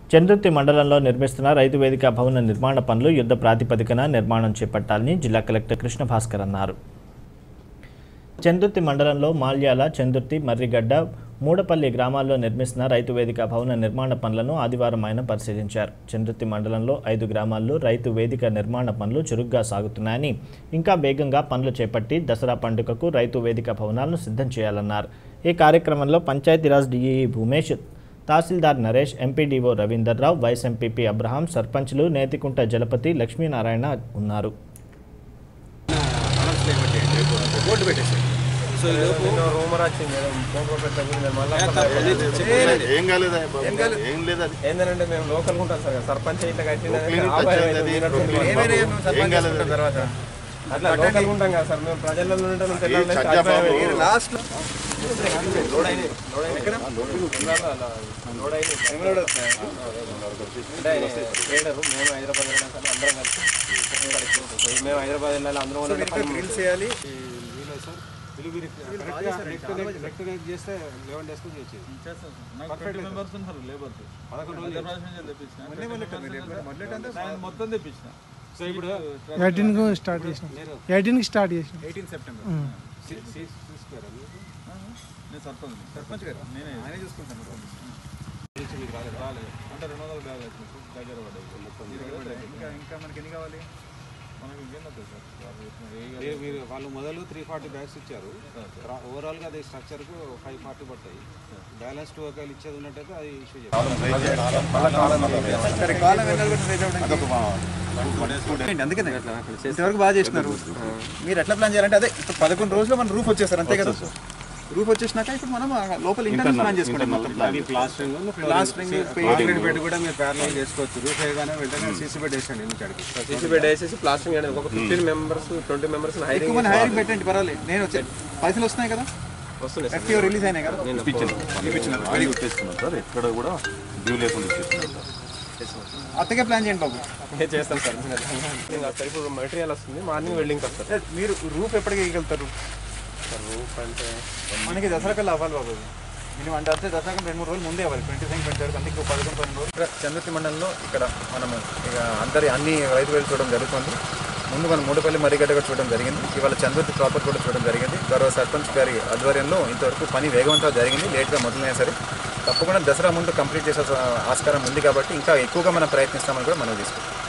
చంద్రుత్తి మండలంలో నిర్మిస్తున్న రైతు వేదిక భవన నిర్మాణ పనులు యుద్ధ ప్రాతిపదికన నిర్మాణం చేపట్టాలని జిల్లా కలెక్టర్ కృష్ణ భాస్కర్ అన్నారు చందుర్తి మండలంలో మాల్యాల చందుర్తి మర్రిగడ్డ మూడపల్లి గ్రామాల్లో నిర్మిస్తున్న రైతు వేదిక భవన నిర్మాణ పనులను ఆదివారం ఆయన పరిశీలించారు చందుర్తి మండలంలో ఐదు గ్రామాల్లో రైతు వేదిక నిర్మాణ పనులు చురుగ్గా సాగుతున్నాయని ఇంకా వేగంగా పనులు చేపట్టి దసరా పండుగకు రైతు వేదిక భవనాలను సిద్ధం చేయాలన్నారు ఈ కార్యక్రమంలో Panchayati Raj DEE Bhoomesh tahsildar Naresh MPDO Ravinder Rao vice MPP Abraham సర్పంచ్లు నేతికుంట జలపతి లక్ష్మీనారాయణ ఉన్నారు బోర్డు పెట్టేసి సో రూమర్ వచ్చింది ఫోన్ పెట్టలేదు మళ్ళీ ఏం కాలేదా ఏం లేదు అది ఏంటంటే మేము లోకల్ ఉంటాం సార్ సర్పంచ్ ఇట్లా కట్టిన క్లినిక్ వచ్చింది అది ఏమైనా ఏం కాలేదు తర్వాత అట్లా లోకల్ ఉంటాం కదా సార్ మేము ప్రజల్లో ఉంటాం ఈ తెల్లారి సజ్జా బాబు లాస్ట్ లోడ్ అయినాయి లోడ్ అయినాయి ఎక్కడ లోడ్ అయినాయి అంటే ట్రేడరు మేము హైదరాబాద్ వెళ్ళడం కన్నా అందరం కలిసి మేము హైదరాబాద్ వెళ్ళాలి అందరం ఉండాలి పని చేయాలి చేస్తే లెవెన్ డేస్ నుంచి వచ్చేది మెంబర్స్ ఉన్నారు లేబర్ పదకొండు మొత్తం తెప్పించిన సో ఇప్పుడు ఎయిటీన్ కు స్టార్ట్ చేసినాం ఎయిటీన్ కి స్టార్ట్ చేసినాం ఎయిటీన్ సెప్టెంబర్ చూసుకోరా నేను సర్పంచ్ సర్పంచ్ గారు నేనే ఆయనే చూసుకుంటాను రాలేదు అంటే రెండు వందల బ్యాగ్ వచ్చింది దగ్గర పడ్డాయి ఇంకా ఇంకా మనకి ఎన్ని కావాలి మనకి ఇంకేం వస్తుంది సార్ వాళ్ళు చెప్పిన ఏ మీరు- మీరు వాళ్ళు మొదలు త్రీ ఫార్టీ బ్యాగ్స్ ఇచ్చారు ఓవరాల్ గా అది స్ట్రక్చర్ కు ఫైవ్ ఫార్టీ పడతాయి బ్యాలెన్స్ టూ ఒకవేళ ఇచ్చేది ఉన్నట్టయితే అది ఇష్యూ సరే కాలం అందుకనే ఇంతవరకు బాగా చేసినారు మీరు ఎట్లా ప్లాన్ చేయాలంటే అదే ఇప్పుడు పదకొండు రోజులు మన రూఫ్ వచ్చేస్తారు అంతే కదా రూఫ్ వచ్చేసినాక ఇప్పుడు మనం ఆ లోపల ఇంటర్నల్ ప్లాన్ చేసుకుంటాం మొత్తం plan plastering plastering concrete bed కూడా మీరు ప్యారల్ చేసుకోవచ్చు రూఫ్ వేయగానే వెంటనే సీసీ బెడ్ వేసండి ఎందుకు సీసీ బెడ్ వేసేసి ప్లాస్టింగ్ అనేది ఒక ఫిఫ్టీన్ మెంబర్స్ ట్వంటీ మెంబర్స్ ఎక్కువ హైరింగ్ మంది హైరింగ్ పెట్టండి పర్వాలేదు నేను వచ్చే పైసలు వస్తున్నాయి కదా వస్తున్నాయి సార్ ఎఫ్టీఓ రిలీజ్ అయినాయి కదా వెరీ గుడ్ చేసుకున్నాం సార్ ఎక్కడ కూడా డ్యూ లేకుండా చేస్తున్నాం సార్ అత్తగే ప్లాన్ చేయండి బాబు నేను చేస్తాను సార్ ఇంకా సార్ ఇప్పుడు మెటీరియల్ వస్తుంది మార్నింగ్ వెల్డింగ్ వస్తారు సార్, మీరు రూఫ్ ఎప్పటికి వేయగలుగుతారు సార్ రూఫ్ అంటే మనకి దసరా కల్లా అవ్వాలి బాబు మినిమం అంటే వస్తే దసరా కన్నా రెండు మూడు రోజులు ముందే అవ్వాలి ట్వంటీ సెవెన్ ట్వంటీ వరకు అందుకే పదకొండు పన్నెండు రోజులు చంద్రతి మండలంలో ఇక్కడ మనము ఇక అందరి అన్ని రైతు వేలు చూడడం జరుగుతుంది ముందు మనం మూడుపల్లి మరిగడ్డ కూడా చూడడం జరిగింది ఇవాళ చంద్రతి ప్రాపర్ కూడా చూడడం జరిగింది గౌరవ సర్పంచ్ గారి ఆధ్వర్యంలో ఇంతవరకు పని వేగవంతంగా జరిగింది లేట్గా మొదలైనా సరే తప్పకుండా దసరా ముందు కంప్లీట్ చేసే ఆస్కారం ఉంది కాబట్టి ఇంకా ఎక్కువగా మనం ప్రయత్నిస్తామని కూడా మనం తీసుకుంటాం